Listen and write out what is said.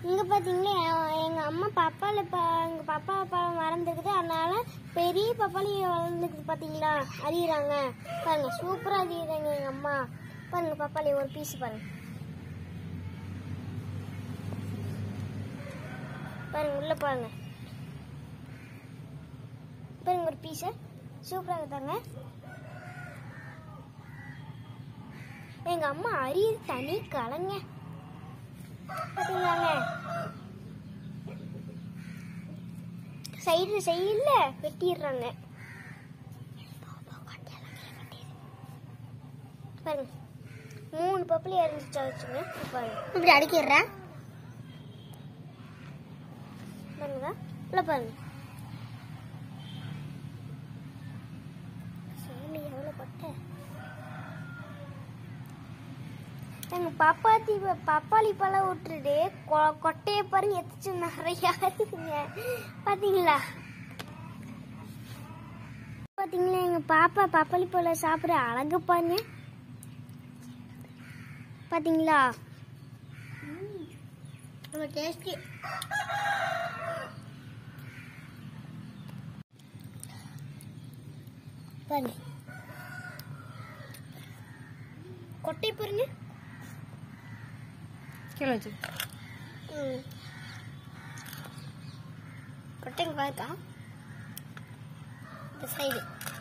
இங்க பாத்தீங்களா எ- எங்க அம்மா பப்பாளி ப எங்க பப்பா பழம் வளர்ந்துருக்குது அதனால பெரிய பப்பாளி வளர்ந்துருக்குது பாத்தீங்களா அறியுறாங்க பாருங்க சூப்பரா அறியுறாங்க எங்க அம்மா பாருங்க பப்பாளி ஒரு பீஸ் பாருங்க பாருங்க உள்ள பாருங்க பாருங்க ஒரு பீஸ் சூப்பரா இருக்குதாங்க எங்க அம்மா அரிய தனி கலைங்க பாத்தீங்களாங்க சைடு சைடுல வெட்டிடுறாங்க பாருங்க மூணு பப்பளி அரைஞ்சிச்சா வச்சுங்க பாருங்க இப்படி அடிக்கிடுறேன் பாருங்க உள்ள பாருங்க சாமி எவ்வளோ பட்டை எங்க பப்பாத்தி பப்பாளி பழம் விட்டுட்டு கொ- கொட்டையை பாருங்க எத்திச்சு நிறைய இருக்குங்க பாத்தீங்களா பாத்தீங்களா எங்க பாப்பா பப்பாளி பழம் சாப்பிட அழகு பாருங்க பாத்தீங்களா ரொம்ப டேஸ்டி பாருங்க கொட்டை பாருங்க கீழே வச்சு ம். கொட்டைங்க பாருக்கா இந்த சைடு